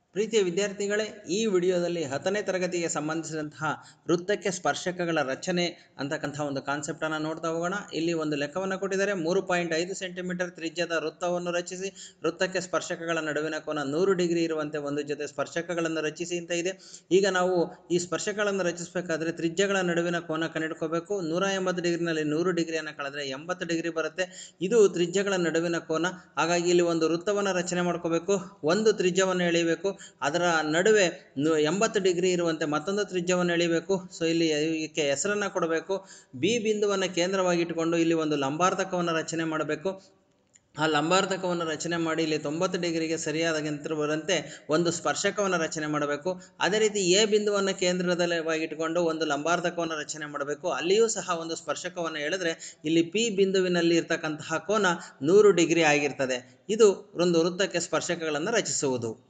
ಪ್ರೀತಿಯ ವಿದ್ಯಾರ್ಥಿಗಳೇ ಈ ವಿಡಿಯೋದಲ್ಲಿ ಹತ್ತನೇ ತರಗತಿಗೆ ಸಂಬಂಧಿಸಿದಂತಹ ವೃತ್ತಕ್ಕೆ ಸ್ಪರ್ಶಕಗಳ ರಚನೆ ಅಂತಕ್ಕಂಥ ಒಂದು ಕಾನ್ಸೆಪ್ಟನ್ನು ನೋಡ್ತಾ ಹೋಗೋಣ ಇಲ್ಲಿ ಒಂದು ಲೆಕ್ಕವನ್ನು ಕೊಟ್ಟಿದ್ದಾರೆ ಮೂರು ಪಾಯಿಂಟ್ ಐದು ಸೆಂಟಿಮೀಟರ್ ತ್ರಿಜ್ಯದ ವೃತ್ತವನ್ನು ರಚಿಸಿ ವೃತ್ತಕ್ಕೆ ಸ್ಪರ್ಶಕಗಳ ನಡುವಿನ ಕೋನ ನೂರು ಡಿಗ್ರಿ ಇರುವಂತೆ ಒಂದು ಜೊತೆ ಸ್ಪರ್ಶಕಗಳನ್ನು ರಚಿಸಿ ಅಂತ ಇದೆ ಈಗ ನಾವು ಈ ಸ್ಪರ್ಶಕಗಳನ್ನು ರಚಿಸಬೇಕಾದ್ರೆ ತ್ರಿಜ್ಯಗಳ ನಡುವಿನ ಕೋನ ಕಂಡುಹಿಡ್ಕೋಬೇಕು ನೂರ ಎಂಬತ್ತು ಡಿಗ್ರಿನಲ್ಲಿ ನೂರು ಡಿಗ್ರಿಯನ್ನು ಕಳೆದ್ರೆ ಎಂಬತ್ತು ಡಿಗ್ರಿ ಬರುತ್ತೆ ಇದು ತ್ರಿಜ್ಯಗಳ ನಡುವಿನ ಕೋನ ಹಾಗಾಗಿ ಇಲ್ಲಿ ಒಂದು ವೃತ್ತವನ್ನು ರಚನೆ ಮಾಡ್ಕೋಬೇಕು ಒಂದು ತ್ರಿಜ್ಯವನ್ನು ಎಳೆಯಬೇಕು ಅದರ ನಡುವೆ ನು- ಎಂಬತ್ತು ಡಿಗ್ರಿ ಇರುವಂತೆ ಮತ್ತೊಂದು ತ್ರಿಜ್ಯವನ್ನು ಎಳಿಬೇಕು ಸೊ ಇಲ್ಲಿ ಇದಕ್ಕೆ ಹೆಸರನ್ನು ಕೊಡಬೇಕು ಬಿ ಬಿಂದುವನ್ನು ಕೇಂದ್ರವಾಗಿ ಇಟ್ಟುಕೊಂಡು ಇಲ್ಲಿ ಒಂದು ಲಂಬಾರ್ಧಕವನ್ನು ರಚನೆ ಮಾಡಬೇಕು ಆ ಲಂಬಾರ್ಧಕವನ್ನು ರಚನೆ ಮಾಡಿ ಇಲ್ಲಿ ತೊಂಬತ್ತು ಡಿಗ್ರಿಗೆ ಸರಿಯಾದ ಬರುವಂತೆ ಒಂದು ಸ್ಪರ್ಶಕವನ್ನು ರಚನೆ ಮಾಡಬೇಕು ಅದೇ ರೀತಿ ಎ ಬಿಂದುವನ್ನು ಕೇಂದ್ರದಲ್ಲಿವಾಗಿ ಇಟ್ಕೊಂಡು ಒಂದು ಲಂಬಾರ್ಧಕವನ್ನು ರಚನೆ ಮಾಡಬೇಕು ಅಲ್ಲಿಯೂ ಸಹ ಒಂದು ಸ್ಪರ್ಶಕವನ್ನು ಎಳೆದ್ರೆ ಇಲ್ಲಿ ಪಿ ಬಿಂದುವಿನಲ್ಲಿ ಇರ್ತಕ್ಕಂತಹ ಕೋನ ನೂರು ಡಿಗ್ರಿ ಆಗಿರ್ತದೆ ಇದು ಒಂದು ವೃತ್ತಕ್ಕೆ ಸ್ಪರ್ಶಕಗಳನ್ನು ರಚಿಸುವುದು